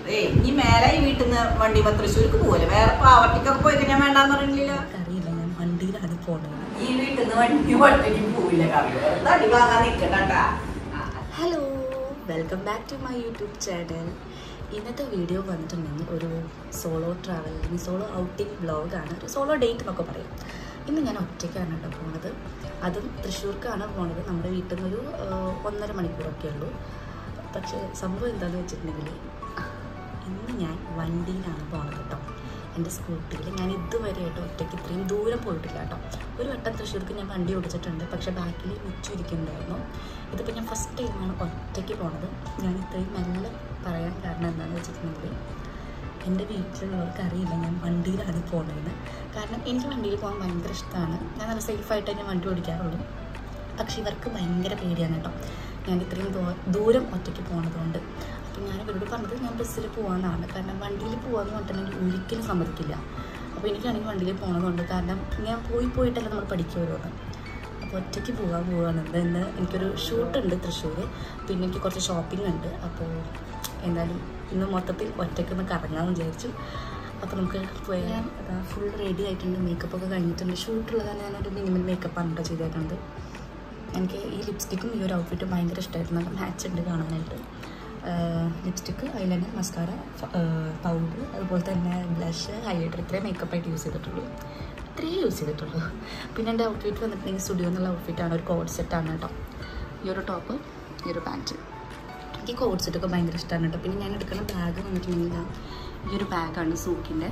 ഏയ് ഇനി മേലെ ഈ വീട്ടിൽ നിന്ന് വണ്ടി തൃശ്ശൂർക്ക് പോകല്ലേ വേറെ പാവർട്ടിക്കൊക്കെ പോയി കഴിഞ്ഞാൽ വേണ്ടാന്ന് പറഞ്ഞില്ല അറിയില്ല ഞാൻ വണ്ടിയിലാണ് പോണത് ഈ വീട്ടിൽ നിന്ന് വണ്ടി വണ്ടിക്ക് പോവില്ല കവി വെറുതെ അടി വാങ്ങാൻ നിൽക്കട്ടാ hello welcome back to my YouTube channel ഇന്നത്തെ വീഡിയോ വന്നിട്ടുണ്ടെങ്കിൽ ഒരു സോളോ ട്രാവൽ അല്ലെങ്കിൽ സോളോ ഔട്ടിംഗ് വ്ളോഗാണ് ഒരു സോളോ ഡേറ്റ് എന്നൊക്കെ പറയും ഇന്ന് ഞാൻ ഒറ്റയ്ക്കാണ് കേട്ടോ പോണത് അതും തൃശ്ശൂർക്കാണ് പോണത് നമ്മുടെ വീട്ടിൽ നിന്നൊരു ആഹ്, ഒന്നര മണിക്കൂറൊക്കെ ഉള്ളൂ പക്ഷേ സംഭവം എന്താണെന്ന് വെച്ചിട്ടുണ്ടെങ്കിൽ ഇന്ന് ഞാൻ വണ്ടിയിലാണ് പോണത് കേട്ടോ എൻ്റെ സ്കൂട്ടിയിൽ ഞാൻ ഇതുവരെയായിട്ട് ഒറ്റയ്ക്ക് ഇത്രയും ദൂരം പോയിട്ടില്ല കേട്ടോ ഒരു വട്ടം തൃശ്ശൂർക്ക് ഞാൻ വണ്ടി ഓടിച്ചിട്ടുണ്ട് പക്ഷേ ബാക്കിൽ ഉച്ച ഇരിക്കുന്നുണ്ടായിരുന്നു ഇതിപ്പോൾ ഞാൻ ഫസ്റ്റ് ടൈമാണ് ഒറ്റയ്ക്ക് പോണത് ഞാൻ ഇത്രയും മെല്ലെ പറയാൻ കാരണം എന്താണെന്ന് വെച്ചിട്ടുണ്ടെങ്കിൽ എൻ്റെ വീട്ടിലുള്ളവർക്ക് അറിയില്ല ഞാൻ വണ്ടിയിലാണ് പോണതെന്ന് കാരണം എനിക്ക് വണ്ടിയിൽ പോകാൻ ഭയങ്കര ഇഷ്ടമാണ് ഞാൻ നല്ല സേഫായിട്ട് ഞാൻ വണ്ടി ഓടിക്കാറുള്ളൂ പക്ഷെ ഇവർക്ക് ഭയങ്കര പേടിയാണ് കേട്ടോ ഞാൻ ഇത്രയും ദൂ- ദൂരം ഒറ്റയ്ക്ക് പോണതുകൊണ്ട് അപ്പം ഞാൻ ഇവരോട് പറഞ്ഞത് ഞാൻ ബസ്സിൽ പോകാമെന്നാണ് കാരണം വണ്ടിയിൽ പോകാമെന്ന് പറഞ്ഞിട്ടുണ്ടെങ്കിൽ ഒരിക്കലും സമ്മതിക്കില്ല അപ്പോൾ എനിക്കാണെങ്കിൽ വണ്ടിയിൽ പോകണമെന്നുണ്ട് കാരണം ഞാൻ പോയി പോയിട്ടല്ല നമ്മൾ പഠിക്കുമല്ലോ അപ്പോൾ ഒറ്റയ്ക്ക് പോകാൻ പോവാണ് ഇന്ന് എനിക്കൊരു ഷൂട്ടുണ്ട് തൃശ്ശൂർ പിന്നെ എനിക്ക് കുറച്ച് ഷോപ്പിംഗ് ഉണ്ട് അപ്പോൾ എന്തായാലും ഇന്ന് മൊത്തത്തിൽ ഒറ്റയ്ക്കൊന്ന് കറങ്ങാമെന്ന് വിചാരിച്ചു അപ്പോൾ നമുക്ക് പോയാൽ അതാ ഫുൾ റെഡി ആയിട്ടുണ്ട് മേക്കപ്പ് ഒക്കെ കഴിഞ്ഞിട്ടുണ്ട് ഷൂട്ടുള്ളതാണ് ഞാനൊരു മിനിമം മേക്കപ്പാണ് കേട്ടോ ചെയ്തേക്കുന്നത് എനിക്ക് ഈ ലിപ്സ്റ്റിക്കും ഈ ഒരു ഔട്ട്ഫിറ്റും ഭയങ്കര ഇഷ്ടമായിരുന്നു നല്ല മാച്ച് ഉണ്ട് കാണാനായിട്ട് ലിപ്സ്റ്റിക്ക് ഐലൈനർ മസ്കാര പൗഡർ അതുപോലെ തന്നെ ബ്ലഷ് ഹൈലൈറ്റർ ഇത്രയും മേക്കപ്പായിട്ട് യൂസ് ചെയ്തിട്ടുള്ളൂ ഇത്രയേ യൂസ് ചെയ്തിട്ടുള്ളൂ പിന്നെ എൻ്റെ ഔട്ട്ഫിറ്റ് വന്നിട്ടുണ്ടെങ്കിൽ സ്റ്റുഡിയോ എന്നുള്ള ഔട്ട്ഫിറ്റാണ് ഒരു കോഡ് സെറ്റാണ് കേട്ടോ ഈ ഒരു ടോപ്പ് ഈ ഒരു പാൻറ്റ് എനിക്ക് കോഡ് സെറ്റൊക്കെ ഭയങ്കര ഇഷ്ടമാണ് കേട്ടോ പിന്നെ ഞാൻ എടുക്കുന്ന ബാഗ് വന്നിട്ടുണ്ടെങ്കിൽ ഇതാ ഈ ഒരു ബാഗാണ് സൂക്കിൻ്റെ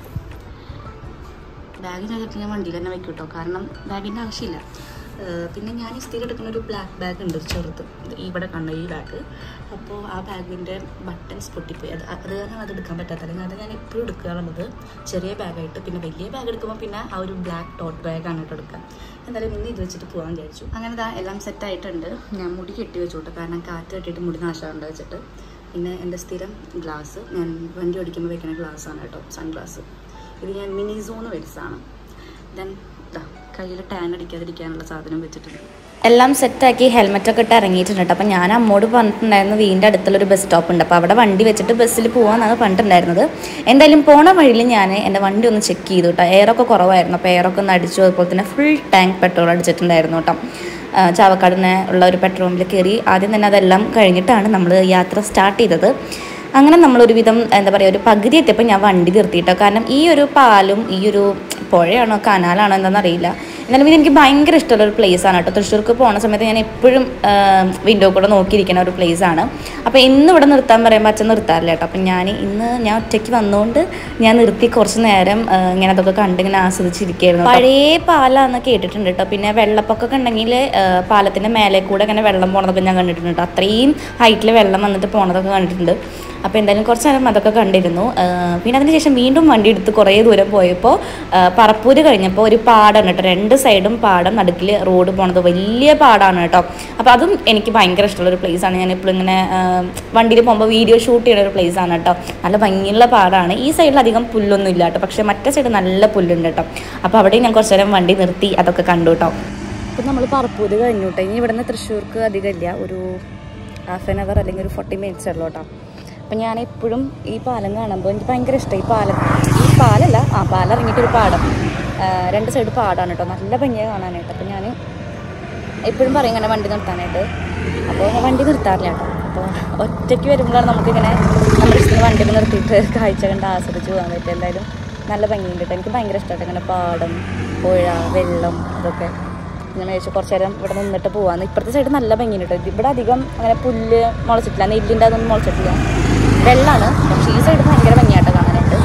ബാഗ് ഞാൻ ചിലപ്പോൾ ഞാൻ വണ്ടിയിൽ തന്നെ വെക്കും കേട്ടോ കാരണം ബാഗിൻ്റെ ആവശ്യമില്ല ഏഹ് പിന്നെ ഞാൻ ഈ സ്ഥിരം എടുക്കുന്ന ഒരു ബ്ലാക്ക് ബാഗ് ഉണ്ട് ഒരു ചെറുത് ഇത് ഇവിടെ കണ്ട ഈ ബാഗ് അപ്പോൾ ആ ബാഗിൻ്റെ ബട്ടൺസ് പൊട്ടിപ്പോയി അത് അത് കാരണം അത് എടുക്കാൻ പറ്റാത്ത അല്ലെങ്കിൽ അത് ഞാൻ എപ്പോഴും എടുക്കാറുള്ളത് ചെറിയ ബാഗായിട്ട് പിന്നെ വലിയ ബാഗ് എടുക്കുമ്പോൾ പിന്നെ ആ ഒരു ബ്ലാക്ക് ടോട്ട് ബാഗാണ് കേട്ടോ എടുക്കുക എന്തായാലും ഇന്ന് ഇത് വെച്ചിട്ട് പോകാൻ വിചാരിച്ചു അങ്ങനെ ഇതാ എല്ലാം സെറ്റായിട്ടുണ്ട് ഞാൻ മുടി കെട്ടി വെച്ചു കേട്ടോ കാരണം കാറ്റ് കെട്ടിയിട്ട് മുടി നാശമുണ്ട് വെച്ചിട്ട് പിന്നെ എൻ്റെ സ്ഥിരം ഗ്ലാസ് ഞാൻ വണ്ടി ഓടിക്കുമ്പോൾ വെക്കുന്ന ഗ്ലാസ്സാണ് കേട്ടോ സൺ ഗ്ലാസ് ഇത് ഞാൻ മിനി സോണ് മേടിച്ചതാണ് ദെൻ കയ്യിൽ ടാൻ അടിക്കാതിരിക്കാനുള്ള സാധനം വെച്ചിട്ടുണ്ട് എല്ലാം സെറ്റാക്കി ഹെൽമെറ്റൊക്കെ ഇട്ട് ഇറങ്ങിയിട്ടുണ്ട് കേട്ടോ അപ്പോൾ ഞാൻ അമ്മോട് പറഞ്ഞിട്ടുണ്ടായിരുന്നു വീടിൻ്റെ അടുത്തുള്ളൊരു ബസ് സ്റ്റോപ്പ് ഉണ്ട് അപ്പോൾ അവിടെ വണ്ടി വെച്ചിട്ട് ബസ്സിൽ പോകാമെന്നാണ് പറഞ്ഞിട്ടുണ്ടായിരുന്നത് എന്തായാലും പോണ വഴിയിൽ ഞാൻ എൻ്റെ വണ്ടി ഒന്ന് ചെക്ക് ചെയ്തു കേട്ടോ എയറൊക്കെ കുറവായിരുന്നു അപ്പോൾ എയറൊക്കെ ഒന്ന് അടിച്ചു അതുപോലെ തന്നെ ഫുൾ ടാങ്ക് പെട്രോൾ അടിച്ചിട്ടുണ്ടായിരുന്നു കേട്ടോ ആ, ചാവക്കാടിന് ഉള്ള ഒരു പെട്രോൾ പമ്പിൽ കയറി ആദ്യം തന്നെ അതെല്ലാം കഴിഞ്ഞിട്ടാണ് നമ്മൾ യാത്ര സ്റ്റാർട്ട് ചെയ്തത് അങ്ങനെ നമ്മളൊരുവിധം എന്താ പറയുക ഒരു പകുതി എത്തിയപ്പോൾ ഞാൻ വണ്ടി നിർത്തിയിട്ടോ കാരണം ഈ ഒരു പാലും ഈ ഒരു പുഴയാണോ കനാലാണോ എന്താണെന്ന് അറിയില്ല എന്നാലും ഇത് എനിക്ക് ഭയങ്കര ഇഷ്ടമുള്ള ഒരു place ആണ് കേട്ടോ തൃശ്ശൂർക്ക് പോകുന്ന സമയത്ത് ഞാൻ എപ്പോഴും വിൻഡോ കൂടെ നോക്കിയിരിക്കുന്ന ഒരു place ആണ് അപ്പോൾ ഇന്ന് ഇവിടെ നിർത്താൻ പറയുമ്പോൾ അച്ഛൻ നിർത്താറില്ല കേട്ടോ അപ്പം ഞാൻ ഇന്ന് ഞാൻ ഒറ്റയ്ക്ക് വന്നുകൊണ്ട് ഞാൻ നിർത്തി കുറച്ച് നേരം ആ, ഇങ്ങനെ അതൊക്കെ കണ്ട് ഇങ്ങനെ ആസ്വദിച്ചിരിക്കുകയായിരുന്നു പഴയ പാലാന്ന് കേട്ടിട്ടുണ്ട് കേട്ടോ പിന്നെ വെള്ളപ്പൊക്കമൊക്കെ ഉണ്ടെങ്കിൽ പാലത്തിൻ്റെ മേലെ കൂടെ ഇങ്ങനെ വെള്ളം പോണതൊക്കെ ഞാൻ കണ്ടിട്ടുണ്ട് കേട്ടോ അത്രയും ഹൈറ്റിൽ വെള്ളം വന്നിട്ട് പോണതൊക്കെ കണ്ടിട്ടുണ്ട് അപ്പോൾ എന്തായാലും കുറച്ച് നേരം അതൊക്കെ കണ്ടിരുന്നു ആ, പിന്നെ അതിനുശേഷം വീണ്ടും വണ്ടി എടുത്ത് കുറേ ദൂരം പോയപ്പോൾ ആ, പറപ്പൂര് കഴിഞ്ഞപ്പോൾ ഒരു പാടാണ് കേട്ടോ രണ്ട് സൈഡും പാടം നടുക്കിൽ റോഡ് പോണത് വലിയ പാടാണ് കേട്ടോ അപ്പോൾ അതും എനിക്ക് ഭയങ്കര ഇഷ്ടമുള്ള ഒരു place ആണ് ഞാൻ എപ്പോഴും ഇങ്ങനെ വണ്ടിയിൽ പോകുമ്പോൾ വീഡിയോ ഷൂട്ട് ചെയ്യുന്ന ഒരു place ആണ് കേട്ടോ നല്ല ഭംഗിയുള്ള പാടാണ് ഈ സൈഡിൽ അധികം പുല്ലൊന്നും ഇല്ല കേട്ടോ പക്ഷേ മറ്റേ സൈഡ് നല്ല പുല്ലുണ്ട് കേട്ടോ അപ്പോൾ അവിടെ ഞാൻ കുറച്ച് നേരം വണ്ടി നിർത്തി അതൊക്കെ കണ്ടു കേട്ടോ ഇപ്പം നമ്മൾ പറപ്പൂര് കഴിഞ്ഞു കേട്ടോ ഇനി ഇവിടുന്ന് തൃശ്ശൂർക്ക് അധികമില്ല ഒരു ഹാഫ് ആൻ അവർ അല്ലെങ്കിൽ ഒരു ഫോർട്ടി മിനിറ്റ്സ് ഉള്ളൂ കേട്ടോ അപ്പം ഞാൻ എപ്പോഴും ഈ പാലം കാണുമ്പോൾ എനിക്ക് ഭയങ്കര ഇഷ്ടം ഈ പാലം ഈ പാലല്ല ആ പാലം ഇറങ്ങിയിട്ടൊരു പാടം ആ, രണ്ട് സൈഡ് പാടാണ് കേട്ടോ നല്ല ഭംഗിയാണ് കാണാനായിട്ട് അപ്പം ഞാൻ എപ്പോഴും പറയും ഇങ്ങനെ വണ്ടി നിർത്താനായിട്ട് അപ്പോൾ ഞാൻ വണ്ടി നിർത്താറില്ല കേട്ടോ അപ്പോൾ ഒറ്റയ്ക്ക് വരുമ്പോഴാണ് നമുക്കിങ്ങനെ നമ്മുടെ ഇഷ്ടത്തിന് വണ്ടിയിൽ നിർത്തിയിട്ട് കാഴ്ച കണ്ട് ആസ്വദിച്ച് പോകാൻ പറ്റും എന്തായാലും നല്ല ഭംഗിയുണ്ട് കേട്ടോ എനിക്ക് ഭയങ്കര ഇഷ്ടമായിട്ട് ഇങ്ങനെ പാടം പുഴ വെള്ളം ഇതൊക്കെ ഞാൻ വിചാരിച്ചു കുറച്ച് നേരം ഇവിടെ നിന്നിട്ട് പോവാന്ന് ഇപ്പുറത്തെ സൈഡ് നല്ല ഭംഗിയുണ്ട് കേട്ടോ ഇവിടെ അധികം അങ്ങനെ പുല്ല് മുളച്ചിട്ടില്ല നെല്ലിൻ്റെ അതൊന്നും മുളച്ചിട്ടില്ല വെള്ളമാണ് പക്ഷേ ഈ സൈഡ് ഭയങ്കര ഭംഗിയായിട്ട് കാണാനായിട്ട്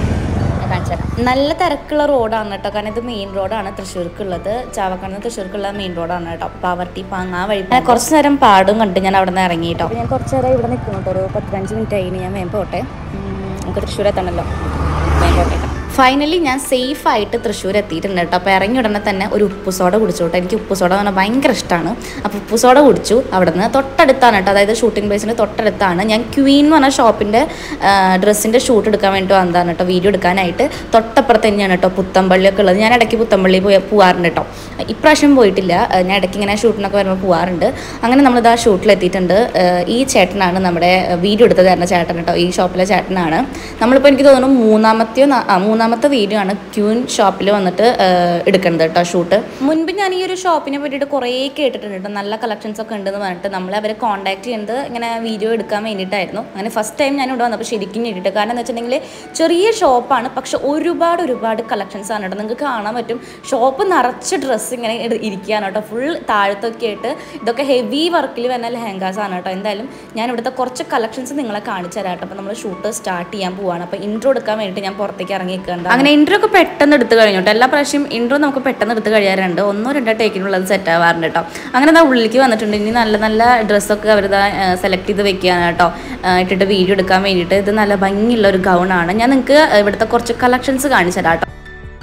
ഞാൻ കാണിച്ചു തരാം നല്ല തിരക്കുള്ള റോഡാണ് കേട്ടോ കാരണം ഇത് മെയിൻ റോഡാണ് തൃശ്ശൂർക്കുള്ളത് ചാവക്കാട് തിരുശ്ശൂർക്കുള്ള മെയിൻ റോഡാണ് കേട്ടോ പാവർട്ടി പാങ്ങ ആ വഴി ഞാൻ കുറച്ച് നേരം പാടും കണ്ട് ഞാൻ അവിടെ നിന്ന് ഇറങ്ങി കേട്ടോ ഞാൻ കുറച്ച് നേരം ഇവിടെ നിൽക്കുന്നു കേട്ടോ ഒരു പതിനഞ്ച് മിനിറ്റ് ആയി ഞാൻ വേഗം പോട്ടെ ഉം, നമുക്ക് തൃശ്ശൂർ എത്തണമല്ലോ വേഗം പോട്ടെ ഫൈനലി ഞാൻ സേഫ് ആയിട്ട് തൃശ്ശൂർ എത്തിയിട്ടുണ്ട് കേട്ടോ അപ്പോൾ ഇറങ്ങി ഉടനെ തന്നെ ഒരു ഉപ്പ് സോഡ കുടിച്ചു കേട്ടോ എനിക്ക് ഉപ്പ് സോഡ എന്ന് പറഞ്ഞാൽ ഭയങ്കര ഇഷ്ടമാണ് അപ്പോൾ ഉപ്പ് സോഡ കുടിച്ചു അവിടെ നിന്ന് തൊട്ടടുത്താണ് കേട്ടോ അതായത് ഷൂട്ടിംഗ് പ്ലേസിൻ്റെ തൊട്ടടുത്താണ് ഞാൻ ക്വീൻ എന്ന് പറഞ്ഞ ഷോപ്പിൻ്റെ ഡ്രസ്സിൻ്റെ ഷൂട്ട് എടുക്കാൻ വേണ്ടി വന്നതാണ് കേട്ടോ വീഡിയോ എടുക്കാനായിട്ട് തൊട്ടപ്പുറത്ത് തന്നെയാണ് കേട്ടോ പുത്തമ്പള്ളിയൊക്കെ ഉള്ളത് ഞാൻ ഇടയ്ക്ക് പുത്തമ്പള്ളി പോയി പോകാറുണ്ട് കേട്ടോ ഇപ്രാവശ്യം പോയിട്ടില്ല ഏഹ് ഞാൻ ഇടയ്ക്ക് ഇങ്ങനെ ഷൂട്ടിനൊക്കെ വരുമ്പോൾ പോകാറുണ്ട് അങ്ങനെ നമ്മളിത് ആ ഷൂട്ടിലെത്തിയിട്ടുണ്ട് ഏഹ് ഈ ചേട്ടനാണ് നമ്മുടെ വീഡിയോ എടുത്ത് തരുന്ന ചേട്ടൻ കേട്ടോ ഈ ഷോപ്പിലെ ചേട്ടനാണ് നമ്മളിപ്പോൾ എനിക്ക് തോന്നുന്നു മൂന്നാമത്തെയോ നാ- ആ, മൂന്നാമത്തെ വീഡിയോ ആണ് ക്യൂൻ ഷോപ്പിൽ വന്നിട്ട് ഏഹ് എടുക്കുന്നത് കേട്ടോ ഷൂട്ട് മുൻപ് ഞാൻ ഈ ഒരു ഷോപ്പിനെ പറ്റിയിട്ട് കുറേ കേട്ടിട്ടുണ്ട് കേട്ടോ നല്ല കളക്ഷൻസ് ഒക്കെ ഉണ്ടെന്ന് പറഞ്ഞിട്ട് നമ്മളെ അവരെ കോൺടാക്ട് ചെയ്യുന്നത് ഇങ്ങനെ വീഡിയോ എടുക്കാൻ വേണ്ടിയിട്ടായിരുന്നു അങ്ങനെ ഫസ്റ്റ് ടൈം ഞാൻ ഇവിടെ വന്നപ്പോൾ ശരിക്കും ഞെട്ടിട്ട് കാരണം എന്ന് വെച്ചിട്ടുണ്ടെങ്കിൽ ചെറിയ ഷോപ്പാണ് പക്ഷെ ഒരുപാട് ഒരുപാട് കളക്ഷൻസ് ആണ് കേട്ടോ നിങ്ങൾക്ക് കാണാൻ പറ്റും ഷോപ്പ് നിറച്ച് ഡ്രസ്സ് ഇങ്ങനെ ഇട- ഇരിക്കുകയാണ് കേട്ടോ ഫുൾ താഴത്തൊക്കെ ആയിട്ട് ഇതൊക്കെ ഹെവി വർക്കിൽ വരുന്ന ലെഹങ്കാസ് ആണ് കേട്ടോ എന്തായാലും ഞാൻ ഇവിടുത്തെ കുറച്ച് കളക്ഷൻസ് നിങ്ങളെ കാണിച്ചു തരാം കേട്ടോ അപ്പോൾ നമ്മൾ ഷൂട്ട് സ്റ്റാർട്ട് ചെയ്യാൻ പോവാണ് അപ്പോൾ ഇൻട്രോ എടുക്കാൻ വേണ്ടിയിട്ട് ഞാൻ പുറത്തേക്ക് ഇറങ്ങി നിൽക്കുന്നുണ്ട് അങ്ങനെ ഇൻട്രോ ഒക്കെ പെട്ടെന്ന് എടുത്ത് കഴിഞ്ഞു കേട്ടോ എല്ലാ പ്രാവശ്യം ഇൻട്രോ നമുക്ക് പെട്ടെന്ന് എടുത്ത് കഴിയാറുണ്ട് ഒന്നോ രണ്ടോ ടേക്കിനുള്ളത് സെറ്റ് ആവാറുണ്ട് കേട്ടോ അങ്ങനെ ദാ ഉള്ളിലേക്ക് വന്നിട്ടുണ്ട് ഇനി നല്ല നല്ല ഡ്രസ്സൊക്കെ അവർ സെലക്ട് ചെയ്ത് വെക്കുകയാണ് കേട്ടോ ആ, ഇട്ടിട്ട് വീഡിയോ എടുക്കാൻ വേണ്ടിയിട്ട് ഇത് നല്ല ഭംഗിയുള്ള ഒരു ഗൗണാണ് ഞാൻ നിങ്ങൾക്ക് ഇവിടുത്തെ കുറച്ച് കളക്ഷൻസ് കാണിച്ചു തരാം കേട്ടോ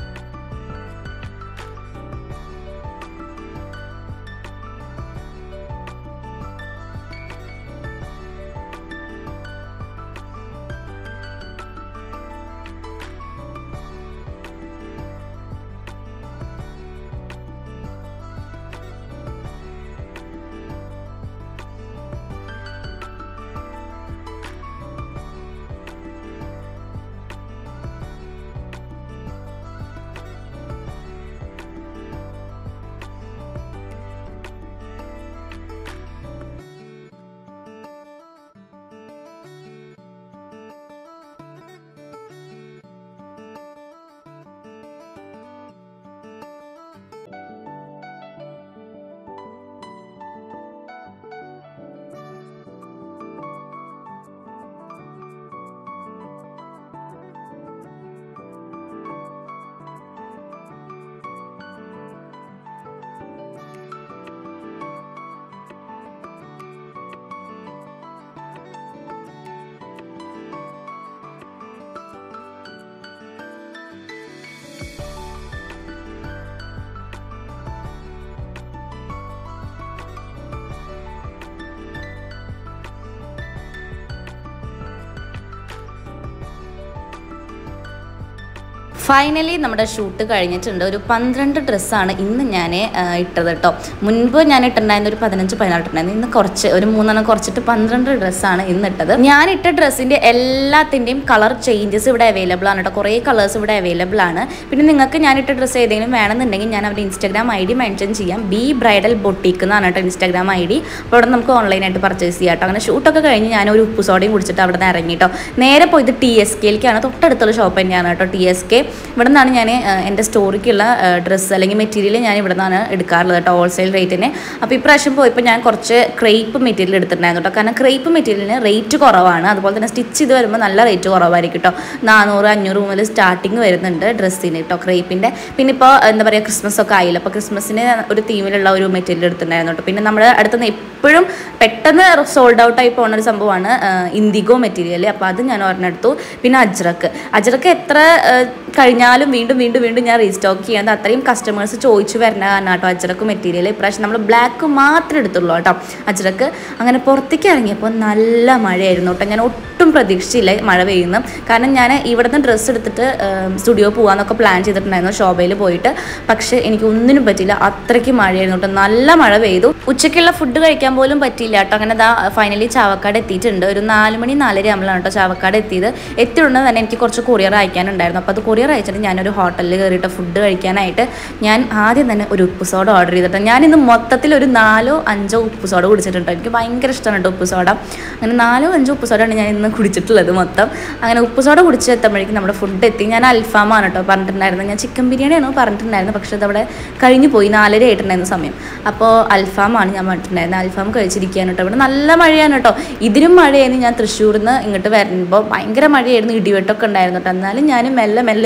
ഫൈനലി നമ്മുടെ ഷൂട്ട് കഴിഞ്ഞിട്ടുണ്ട് ഒരു പന്ത്രണ്ട് ഡ്രസ്സാണ് ഇന്ന് ഞാൻ ഇട്ടത് കേട്ടോ മുൻപ് ഞാൻ ഇട്ടിട്ടുണ്ടായിരുന്ന ഒരു പതിനഞ്ച് പതിനാറ് ഇട്ടുണ്ടായിരുന്നു ഇന്ന് കുറച്ച് ഒരു മൂന്നെണ്ണം കുറച്ചിട്ട് പന്ത്രണ്ട് ഡ്രസ്സാണ് ഇന്ന് ഇട്ടത് ഞാൻ ഇട്ട ഡ്രസ്സിൻ്റെ എല്ലാത്തിൻ്റെയും കളർ ചേഞ്ചസ് ഇവിടെ അവൈലബിൾ ആണ് കേട്ടോ കുറേ കളേഴ്സ് ഇവിടെ അവൈലബിൾ ആണ് പിന്നെ നിങ്ങൾക്ക് ഞാൻ ഇട്ട ഡ്രസ്സ് ഏതെങ്കിലും വേണമെന്നുണ്ടെങ്കിൽ ഞാൻ അവരുടെ ഇൻസ്റ്റാഗ്രാം ഐ ഡി മെൻഷൻ ചെയ്യാം ബി ബ്രൈഡൽ ബൊട്ടീക്ക് എന്നാണ് കേട്ടോ ഇൻസ്റ്റാഗ്രാം ഐ ഡി അപ്പോൾ അവിടെ നമുക്ക് ഓൺലൈനായിട്ട് പർച്ചേസ് ചെയ്യാം കേട്ടോ അങ്ങനെ ഷൂട്ടൊക്കെ കഴിഞ്ഞ് ഞാൻ ഒരു ഉപ്പ് സോഡയും കുടിച്ചിട്ട് അവിടെ നിന്ന് ഇറങ്ങി കേട്ടോ നേരെ പോയത് ടി എസ് കെയിലേക്കാണ് തൊട്ടടുത്തുള്ള ഷോപ്പ് തന്നെയാണ് കേട്ടോ ടി എസ് കെ ഇവിടെ നിന്നാണ് ഞാൻ എൻ്റെ സ്റ്റോറിക്കുള്ള ഡ്രസ്സ് അല്ലെങ്കിൽ മെറ്റീരിയൽ ഞാൻ ഇവിടെ നിന്നാണ് എടുക്കാറുള്ളത് കേട്ടോ ഹോൾസെയിൽ റേറ്റിന് അപ്പോൾ ഇപ്രാവശ്യം പോയപ്പോൾ ഞാൻ കുറച്ച് ക്രേപ്പ് മെറ്റീരിയൽ എടുത്തിട്ടുണ്ടായിരുന്നു കേട്ടോ കാരണം ക്രേപ്പ് മെറ്റീരിയലിന് റേറ്റ് കുറവാണ് അതുപോലെ തന്നെ സ്റ്റിച്ച് ചെയ്ത് വരുമ്പോൾ നല്ല റേറ്റ് കുറവായിരിക്കും കേട്ടോ നാനൂറ് അഞ്ഞൂറ് മുതൽ സ്റ്റാർട്ടിങ് വരുന്നുണ്ട് ഡ്രസ്സിന് കേട്ടോ ക്രേപ്പിൻ്റെ പിന്നെ ഇപ്പോൾ എന്താ പറയുക ക്രിസ്മസ് ഒക്കെ ആയില്ല അപ്പോൾ ക്രിസ്മസിന് ഒരു തീമിലുള്ള ഒരു മെറ്റീരിയൽ എടുത്തിട്ടുണ്ടായിരുന്നു കേട്ടോ പിന്നെ നമ്മുടെ അടുത്തുനിന്ന് എപ്പോഴും പെട്ടെന്ന് സോൾഡ് ഔട്ട് ആയി പോകുന്ന ഒരു സംഭവമാണ് ഇൻഡിഗോ മെറ്റീരിയൽ അപ്പോൾ അത് ഞാൻ ഒരെണ്ണെടുത്തു പിന്നെ അജ്രക്ക് അജ്രക്ക് എത്ര ആ, കഴിഞ്ഞാലും വീണ്ടും വീണ്ടും വീണ്ടും ഞാൻ റീസ്റ്റോക്ക് ചെയ്യുന്നത് അത്രയും കസ്റ്റമേഴ്സ് ചോദിച്ചു വരുന്ന കാരണം കേട്ടോ അജ്രക്ക് മെറ്റീരിയൽ ഇപ്രാവശ്യം നമ്മൾ ബ്ലാക്ക് മാത്രമേ എടുത്തുള്ളൂ കേട്ടോ അജ്രക്ക് അങ്ങനെ പുറത്തേക്ക് ഇറങ്ങിയപ്പോൾ നല്ല മഴയായിരുന്നു കേട്ടോ ഞാൻ ഒട്ടും പ്രതീക്ഷിച്ചില്ല മഴ പെയ്യുന്നു കാരണം ഞാൻ ഇവിടുന്ന് ഡ്രസ്സ് എടുത്തിട്ട് സ്റ്റുഡിയോ പോകാമെന്നൊക്കെ പ്ലാൻ ചെയ്തിട്ടുണ്ടായിരുന്നു ഷോബയിൽ പോയിട്ട് പക്ഷേ എനിക്ക് ഒന്നിനും പറ്റിയില്ല അത്രയ്ക്ക് മഴയായിരുന്നു കേട്ടോ നല്ല മഴ പെയ്തു ഉച്ചയ്ക്കുള്ള ഫുഡ് കഴിക്കാൻ പോലും പറ്റിയില്ല കേട്ടോ അങ്ങനെ ദാ ഫൈനലി ചാവക്കാട് എത്തിയിട്ടുണ്ട് ഒരു നാല് മണി നാലര ആകുമ്പോഴാണ് കേട്ടോ ചാവക്കാട് എത്തിയത് എത്തിയുടനെ തന്നെ എനിക്ക് കുറച്ച് കൊറിയർ അയക്കാനുണ്ടായിരുന്നു അപ്പോൾ അത് കൊറിയർ അയച്ചിട്ട് ഞാനൊരു ഹോട്ടലിൽ കയറിയിട്ട് ഫുഡ് കഴിക്കാനായിട്ട് ഞാൻ ആദ്യം തന്നെ ഒരു ഉപ്പ് സോഡ ഓർഡർ ചെയ്തിട്ട് ഞാൻ ഇന്ന് മൊത്തത്തിൽ ഒരു നാലോ അഞ്ചോ ഉപ്പ് സോഡ കുടിച്ചിട്ടുണ്ട് എനിക്ക് ഭയങ്കര ഇഷ്ടമാണ് കേട്ടോ ഉപ്പ് സോഡ അങ്ങനെ നാലോ അഞ്ചോ ഉപ്പ് സോഡയാണ് ഞാൻ ഇന്ന് കുടിച്ചിട്ടുള്ളത് മൊത്തം അങ്ങനെ ഉപ്പ് സോഡ കുടിച്ച് എത്തുമ്പോഴേക്കും നമ്മുടെ ഫുഡ് എത്തി ഞാൻ അൽഫാമാണ് കേട്ടോ പറഞ്ഞിട്ടുണ്ടായിരുന്നത് ഞാൻ ചിക്കൻ ബിരിയാണിയാണോ പറഞ്ഞിട്ടുണ്ടായിരുന്നത് പക്ഷേ അതവിടെ കഴിഞ്ഞു പോയി നാലര ആയിട്ടുണ്ടായിരുന്ന സമയം അപ്പോൾ അൽഫാമാണ് ഞാൻ പറഞ്ഞിട്ടുണ്ടായിരുന്നത് അൽഫാം കഴിച്ചിരിക്കുകയാണ് കേട്ടോ ഇവിടെ നല്ല മഴയാണ് കേട്ടോ ഇതിനും മഴയായിരുന്നു ഞാൻ തൃശ്ശൂരിൽ നിന്ന് ഇങ്ങോട്ട് വരുമ്പോൾ ഭയങ്കര മഴയായിരുന്നു ഇടിവെട്ടൊക്കെ ഉണ്ടായിരുന്നു കേട്ടോ എന്നാലും ഞാൻ മെല്ലെ മെല്ലെ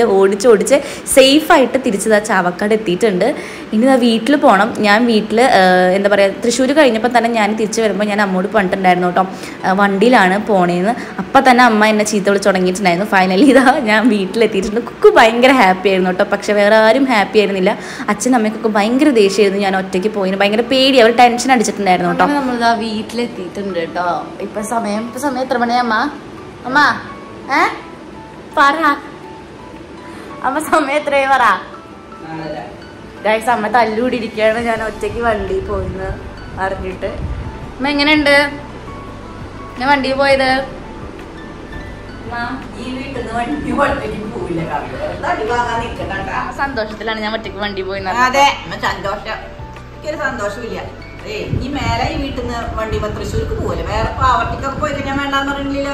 ഓടിച്ച് ഓടിച്ച് സേഫായിട്ട് തിരിച്ചത് ആ ചാവക്കാട് എത്തിയിട്ടുണ്ട് ഇനി ആ വീട്ടിൽ പോകണം ഞാൻ വീട്ടിൽ എന്താ പറയുക തൃശ്ശൂർ കഴിഞ്ഞപ്പോൾ തന്നെ ഞാൻ തിരിച്ച് വരുമ്പോൾ ഞാൻ അമ്മോട് പറഞ്ഞിട്ടുണ്ടായിരുന്നു കേട്ടോ ആ, വണ്ടിയിലാണ് പോണേന്ന് അപ്പം തന്നെ അമ്മ എന്നെ ചീത്ത വിളിച്ച് തുടങ്ങിയിട്ടുണ്ടായിരുന്നു ഫൈനലി ഇതാ ഞാൻ വീട്ടിലെത്തിയിട്ടുണ്ട് കുക്കു ഭയങ്കര ഹാപ്പി ആയിരുന്നു കേട്ടോ പക്ഷെ വേറെ ആരും ഹാപ്പി ആയിരുന്നില്ല അച്ഛനും അമ്മയ്ക്കൊക്കെ ഭയങ്കര ദേഷ്യമായിരുന്നു ഞാൻ ഒറ്റയ്ക്ക് പോയിന് ഭയങ്കര പേടി അവർ ടെൻഷൻ അടിച്ചിട്ടുണ്ടായിരുന്നു കേട്ടോ നമ്മളിതാ വീട്ടിലെത്തിയിട്ടുണ്ട് കേട്ടോ ഇപ്പൊ സമയം ഇപ്പൊ സമയം എത്ര മണിയാ അമ്മ അമ്മ ഏ പറ അമ്മ സമയം എത്രയായി പറ ഗൈസ് അമ്മ തല്ലുകൂടിയിരിക്കുകയാണ് ഞാൻ ഒറ്റയ്ക്ക് വണ്ടിയിൽ പോയിന്ന് അറിഞ്ഞിട്ട് അമ്മ എങ്ങനെയുണ്ട് ഞാൻ വണ്ടിയിൽ പോയത് ഈ വീട്ടിൽ നിന്ന് വണ്ടി ഒറ്റയ്ക്ക് പോവില്ല തടി വാങ്ങാൻ നിൽക്കണ്ട സന്തോഷത്തിലാണ് ഞാൻ ഒറ്റയ്ക്ക് വണ്ടി പോയി അതെ അമ്മ സന്തോഷം എനിക്കൊരു സന്തോഷമില്ല ഏ ഈ മേലെ ഈ വീട്ടിൽ നിന്ന് വണ്ടി തൃശ്ശൂർക്ക് പോവില്ല വേറെ പാവർട്ടിക്കൊക്കെ പോയി കഴിഞ്ഞാൽ വേണ്ടാന്ന് പറഞ്ഞില്ല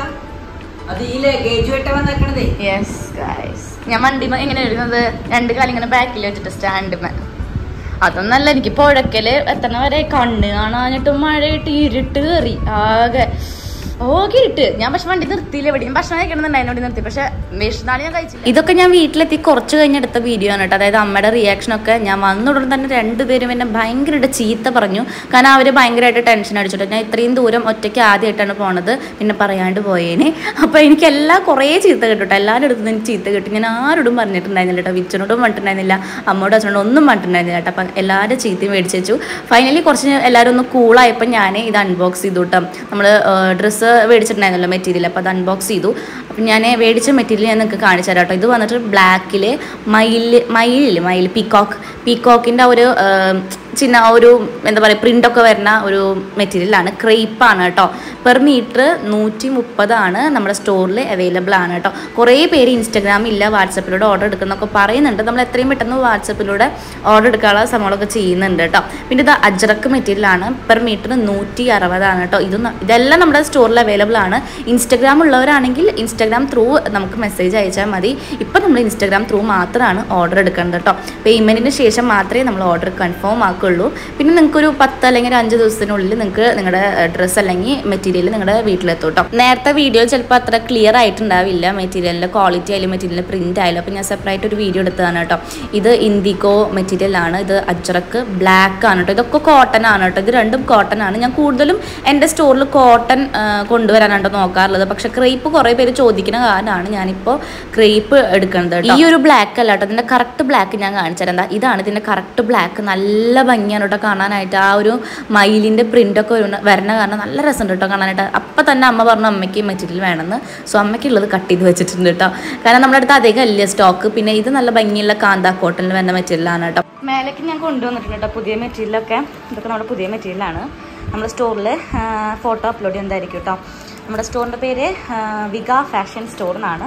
അത് ഈ ലഗേജ് വെട്ട വന്നേക്കണതേ യെസ് ഗൈസ് ഞാൻ വണ്ടിമ എങ്ങനെ എഴുതുന്നത് രണ്ട് കാലം ഇങ്ങനെ ബാക്കിൽ വെച്ചിട്ട് സ്റ്റാൻഡുമേ അതൊന്നല്ല എനിക്ക് പുഴക്കല് എത്തണ വരെ കണ്ണ് കാണാനിട്ട് മഴയിട്ട് ഇരുട്ട് കയറി ആകെ ഓക്കെ ഇട്ട് ഞാൻ പക്ഷെ വണ്ടി നിർത്തിയില്ല എവിടെയും ഭക്ഷണം കഴിക്കണമെന്നുണ്ടായിരുന്നു ഇവിടെ നിർത്തി പക്ഷെ വിഷനാളി ഞാൻ കഴിച്ചില്ല ഇതൊക്കെ ഞാൻ വീട്ടിലെത്തി കുറച്ച് കഴിഞ്ഞെടുത്ത വീഡിയോ ആണ് കേട്ടോ അതായത് അമ്മയുടെ റിയാക്ഷൻ ഒക്കെ ഞാൻ വന്നുടൻ തന്നെ രണ്ടുപേരും എന്നെ ഭയങ്കരമായിട്ട് ചീത്ത പറഞ്ഞു കാരണം അവർ ഭയങ്കരമായിട്ട് ടെൻഷൻ അടിച്ചിട്ട് ഞാൻ ഇത്രയും ദൂരം ഒറ്റയ്ക്ക് ആദ്യമായിട്ടാണ് പോണത് പിന്നെ പറയാണ്ട് പോയേനെ അപ്പോൾ എനിക്ക് എല്ലാം കുറേ ചീത്ത കിട്ടും എല്ലാവരുടെ അടുത്തും എനിക്ക് ചീത്ത കിട്ടും ഞാൻ ആരോടും പറഞ്ഞിട്ടുണ്ടായിരുന്നില്ല കേട്ടോ വിച്ചനോടും പറഞ്ഞിട്ടുണ്ടായിരുന്നില്ല അമ്മയോടും അച്ഛനോടും ഒന്നും പറഞ്ഞിട്ടുണ്ടായിരുന്നില്ല കേട്ടോ അപ്പം എല്ലാവരും ചീത്തയും മേടിച്ച് വെച്ചു ഫൈനലി കുറച്ച് എല്ലാവരും ഒന്ന് കൂളായപ്പോൾ ഞാൻ ഇത് അൺബോക്സ് ചെയ്തു കേട്ടോ നമ്മൾ ഡ്രസ്സ് മേടിച്ചിട്ടുണ്ടായിരുന്നല്ലോ മെറ്റീരിയൽ അപ്പോൾ അത് അൺബോക്സ് ചെയ്തു അപ്പം ഞാൻ മേടിച്ച മെറ്റീരിയൽ ഞാൻ നിങ്ങൾക്ക് കാണിച്ചു തരാം കേട്ടോ ഇത് വന്നിട്ട് ബ്ലാക്കിൽ മയിൽ മയിലില്ലേ മയിൽ പീക്കോക്ക് പീക്കോക്കിൻ്റെ ഒരു ആ, ചിന്ന ഒരു എന്താ പറയുക പ്രിൻ്റൊക്കെ വരുന്ന ഒരു മെറ്റീരിയലാണ് ക്രേപ്പാണ് കേട്ടോ പെർ മീറ്റർ നൂറ്റി മുപ്പതാണ് നമ്മുടെ സ്റ്റോറിൽ അവൈലബിൾ ആണ് കേട്ടോ കുറേ പേര് ഇൻസ്റ്റാഗ്രാമില്ല വാട്സപ്പിലൂടെ ഓർഡർ എടുക്കുന്നൊക്കെ പറയുന്നുണ്ട് നമ്മൾ എത്രയും പെട്ടെന്ന് വാട്സപ്പിലൂടെ ഓർഡർ എടുക്കാനുള്ള സംഭവങ്ങളൊക്കെ ചെയ്യുന്നുണ്ട് കേട്ടോ പിന്നെ ഇത് അജ്രക്ക് മെറ്റീരിയലാണ് പെർ മീറ്റർ നൂറ്റി അറുപതാണ് കേട്ടോ ഇത് ന- ഇതെല്ലാം നമ്മുടെ സ്റ്റോറിൽ അവൈലബിൾ ആണ് ഇൻസ്റ്റാഗ്രാം ഉള്ളവരാണെങ്കിൽ ഇൻസ്റ്റാഗ്രാം ത്രൂ നമുക്ക് മെസ്സേജ് അയച്ചാൽ മതി ഇപ്പം നമ്മൾ ഇൻസ്റ്റാഗ്രാം ത്രൂ മാത്രമാണ് ഓർഡർ എടുക്കേണ്ടത് കേട്ടോ പേയ്മെൻറ്റിന് ശേഷം മാത്രമേ നമ്മൾ ഓർഡർ കൺഫേം ആക്കുള്ളൂ പിന്നെ നിങ്ങൾക്കൊരു പത്ത് അല്ലെങ്കിൽ ഒരു അഞ്ച് ദിവസത്തിനുള്ളിൽ നിങ്ങൾക്ക് നിങ്ങളുടെ ഡ്രസ്സ് അല്ലെങ്കിൽ മെറ്റീരിയൽ നിങ്ങളുടെ വീട്ടിലെത്തും കേട്ടോ നേരത്തെ വീഡിയോ ചിലപ്പോൾ അത്ര ക്ലിയർ ആയിട്ടുണ്ടാവില്ല മെറ്റീരിയലിൻ്റെ ക്വാളിറ്റി ആയാലും മെറ്റീരിയലിൻ്റെ പ്രിൻ്റ് ആയാലും അപ്പോൾ ഞാൻ സെപ്പറേറ്റ് ഒരു വീഡിയോ എടുത്തതാണ് കേട്ടോ ഇത് ഇൻഡിഗോ മെറ്റീരിയൽ ആണ് ഇത് അജ്രക്ക് ബ്ലാക്ക് ആണ് കേട്ടോ ഇതൊക്കെ കോട്ടൺ ആണ് കേട്ടോ ഇത് രണ്ടും കോട്ടൺ ആണ് ഞാൻ കൂടുതലും എൻ്റെ സ്റ്റോറിൽ കോട്ടൺ കൊണ്ടുവരാനാണ് കേട്ടോ നോക്കാറുള്ളത് പക്ഷെ ക്രേപ്പ് കുറേ പേര് ചോദിക്കുന്ന കാരണമാണ് ഞാനിപ്പോൾ ക്രേപ്പ് എടുക്കുന്നത് കേട്ടോ ഈ ഒരു ബ്ലാക്ക് അല്ല കേട്ടോ ഇതിൻ്റെ കറക്റ്റ് ബ്ലാക്ക് ഞാൻ കാണിച്ചു തരാം ദാ ഇതാണ് ഇതിൻ്റെ കറക്റ്റ് ബ്ലാക്ക് നല്ല ഭംഗിയാണ് കേട്ടോ കാണാനായിട്ട് ആ ഒരു മയിലിൻ്റെ പ്രിൻ്റൊക്കെ വരണ കാരണം നല്ല രസമുണ്ട് കേട്ടോ കാണാനായിട്ട് അപ്പം തന്നെ അമ്മ പറഞ്ഞു അമ്മയ്ക്ക് മെറ്റീരിയൽ വേണമെന്ന് സോ അമ്മയ്ക്കുള്ളത് കട്ട് ചെയ്ത് വെച്ചിട്ടുണ്ട് കേട്ടോ കാരണം നമ്മുടെ അടുത്ത് അധികം ഇല്ല സ്റ്റോക്ക് പിന്നെ ഇത് നല്ല ഭംഗിയുള്ള കാന്ത കോട്ടണിൽ വരുന്ന മെറ്റീരിയലാണ് കേട്ടോ മേലേക്ക് ഞാൻ കൊണ്ടുവന്നിട്ടുണ്ട് കേട്ടോ പുതിയ മെറ്റീരിയലൊക്കെ ഇതൊക്കെ നമ്മുടെ പുതിയ മെറ്റീരിയലാണ് നമ്മുടെ സ്റ്റോറിൽ ഫോട്ടോ അപ്ലോഡ് ചെയ്യുന്നതായിരിക്കും കേട്ടോ നമ്മുടെ സ്റ്റോറിൻ്റെ പേര് ആ, വിക ഫാഷൻ സ്റ്റോർ എന്നാണ്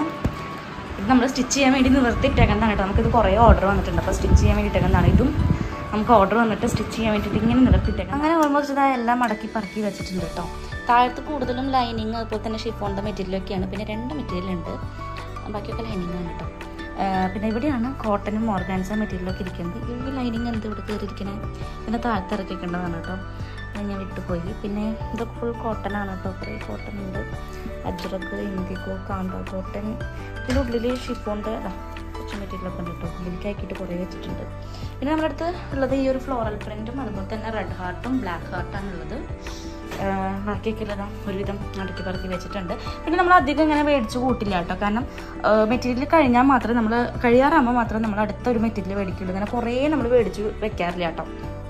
ഇത് നമ്മൾ സ്റ്റിച്ച് ചെയ്യാൻ വേണ്ടി നിവർത്തിയിട്ടേക്കുന്നതാണ് കേട്ടോ നമുക്കിത് കുറേ ഓർഡർ വന്നിട്ടുണ്ട് അപ്പോൾ സ്റ്റിച്ച് ചെയ്യാൻ വേണ്ടി ഇട്ടേക്കുന്നതാണ് ഇതും നമുക്ക് ഓർഡർ വന്നിട്ട് സ്റ്റിച്ച് ചെയ്യാൻ വേണ്ടിയിട്ട് ഇങ്ങനെ നിവർത്തിയിട്ടേക്കാം അങ്ങനെ ഓൾമോസ്റ്റ് ഇതാ എല്ലാം മടക്കി പറക്കി വെച്ചിട്ടുണ്ട് കേട്ടോ താഴത്ത് കൂടുതലും ലൈനിങ് അതുപോലെ തന്നെ ഷിഫോണിൻ്റെ മെറ്റീരിയലൊക്കെയാണ് പിന്നെ രണ്ട് മെറ്റീരിയൽ ഉണ്ട് ബാക്കിയൊക്കെ ലൈനിങ് ആണ് കേട്ടോ ആ, പിന്നെ ഇവിടെയാണ് കോട്ടനും ഓർഗാൻസ മെറ്റീരിയലൊക്കെ ഇരിക്കുന്നത് ഈ ലൈനിങ് എന്ത് ഇവിടെ കയറിയിരിക്കണേ പിന്നെ താഴത്ത് ഇറക്കിക്കേണ്ടതാണ് കേട്ടോ അത് ഞാൻ വിട്ടുപോയി പിന്നെ ഇതൊക്കെ ഫുൾ കോട്ടൺ ആണ് കേട്ടോ കുറേ കോട്ടൺ ഉണ്ട് അജ്രക്ക് ഇൻഡിഗോ കാന്ത കോട്ടൺ ഇതിൻ്റെ ഉള്ളിൽ ഷിഫോണിൻ്റെ കുറച്ച് മെറ്റീരിയലൊക്കെ ഉണ്ട് കേട്ടോ ഉള്ളിലേക്ക് ആക്കിയിട്ട് കുറേ വെച്ചിട്ടുണ്ട് പിന്നെ നമ്മുടെ അടുത്ത് ഉള്ളത് ഈ ഒരു ഫ്ലോറൽ പ്രിൻറ്റും അതുപോലെ തന്നെ റെഡ് ഹാർട്ടും ബ്ലാക്ക് ഹാർട്ടാണ് ഉള്ളത് ആഹ് ബാക്കിയൊക്കെ ഉള്ളതാ ഒരുവിധം അടുക്കി പറക്കി വെച്ചിട്ടുണ്ട് പിന്നെ നമ്മൾ അധികം ഇങ്ങനെ മേടിച്ച് കൂട്ടില്ല കേട്ടോ കാരണം മെറ്റീരിയൽ കഴിഞ്ഞാൽ മാത്രമേ നമ്മൾ കഴിയാറാകുമ്പോൾ മാത്രമേ നമ്മൾ അടുത്ത ഒരു മെറ്റീരിയൽ മേടിക്കുള്ളൂ അങ്ങനെ കുറേ നമ്മൾ മേടിച്ച് വെക്കാറില്ല കേട്ടോ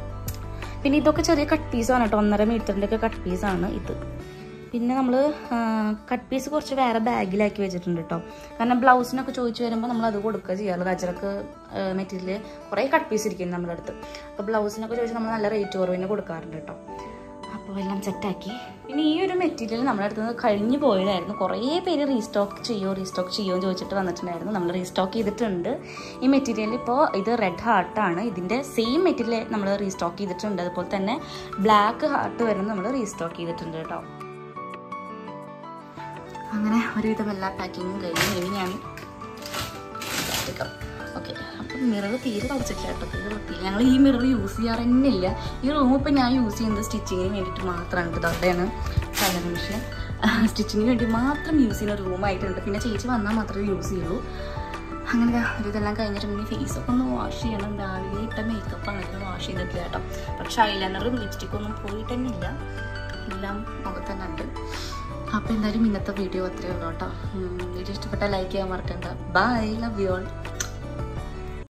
പിന്നെ ഇതൊക്കെ ചെറിയ കട്ട് പീസാണ് കേട്ടോ ഒന്നര മീറ്ററിൻ്റെ ഒക്കെ കട്ട് പീസാണ് ഇത് പിന്നെ നമ്മൾ കട്ട് പീസ് കുറച്ച് വേറെ ബാഗിലാക്കി വെച്ചിട്ടുണ്ട് കേട്ടോ കാരണം ബ്ലൗസിനൊക്കെ ചോദിച്ചു വരുമ്പോൾ നമ്മൾ അത് കൊടുക്കുക ചെയ്യാറുള്ളത് അച്ചറക്ക് മെറ്റീരിയൽ കുറേ കട്ട് പീസ് ഇരിക്കുന്നു നമ്മുടെ അടുത്ത് അപ്പോൾ ബ്ലൗസിനൊക്കെ ചോദിച്ചാൽ നമ്മൾ നല്ല റേറ്റ് കുറവിന് കൊടുക്കാറുണ്ട് കേട്ടോ അപ്പോൾ എല്ലാം സെറ്റാക്കി പിന്നെ ഈ ഒരു മെറ്റീരിയൽ നമ്മുടെ അടുത്ത് നിന്ന് കഴിഞ്ഞു പോയതായിരുന്നു കുറേ പേര് റീസ്റ്റോക്ക് ചെയ്യോ റീസ്റ്റോക്ക് ചെയ്യുമോ എന്ന് ചോദിച്ചിട്ട് വന്നിട്ടുണ്ടായിരുന്നു നമ്മൾ റീസ്റ്റോക്ക് ചെയ്തിട്ടുണ്ട് ഈ മെറ്റീരിയൽ ഇപ്പോൾ ഇത് റെഡ് ഹാർട്ടാണ് ഇതിൻ്റെ സെയിം മെറ്റീരിയൽ നമ്മൾ റീസ്റ്റോക്ക് ചെയ്തിട്ടുണ്ട് അതുപോലെ തന്നെ ബ്ലാക്ക് ഹാർട്ട് വരുന്നത് നമ്മൾ റീസ്റ്റോക്ക് ചെയ്തിട്ടുണ്ട് കേട്ടോ അങ്ങനെ ഒരുവിധം എല്ലാ പാക്കിങ്ങും കഴിഞ്ഞു ഇനി ഞാൻ ഓക്കെ അപ്പം മിറർ തീരെ തുടച്ചിട്ടില്ല കേട്ടോ തീരെ വൃത്തിയില്ല ഞങ്ങൾ ഈ മിറർ യൂസ് ചെയ്യാറ് തന്നെ ഇല്ല ഈ റൂം ഇപ്പം ഞാൻ യൂസ് ചെയ്യുന്നത് സ്റ്റിച്ചിങ്ങിന് വേണ്ടിയിട്ട് മാത്രമാണ് കേട്ടോ അവിടെയാണ് സാധാരണ വിഷയം സ്റ്റിച്ചിങ്ങിന് വേണ്ടി മാത്രം യൂസ് ചെയ്യുന്ന ഒരു റൂമായിട്ടുണ്ട് പിന്നെ ചേച്ചി വന്നാൽ മാത്രമേ യൂസ് ചെയ്യുള്ളൂ അങ്ങനെ ദാ ഒരു ഇതെല്ലാം കഴിഞ്ഞിട്ട് ഇനി ഫേസൊക്കെ ഒന്ന് വാഷ് ചെയ്യണം രാവിലെ ഇട്ട മേക്കപ്പ് ആണ് ഇത് വാഷ് ചെയ്തിട്ടില്ല കേട്ടോ പക്ഷെ ഐലൈനറും ലിപ്സ്റ്റിക്കും ഒന്നും പോയിട്ട് തന്നെ ഇല്ല എല്ലാം മുഖത്ത് തന്നെ ഉണ്ട് അപ്പോൾ എന്തായാലും ഇന്നത്തെ വീഡിയോ അത്രയേ ഉള്ളൂ കേട്ടോ വീഡിയോ ഇഷ്ടപ്പെട്ടാൽ ലൈക്ക് ചെയ്യാൻ മറക്കണ്ട ബൈ ലവ് യു ഓൾ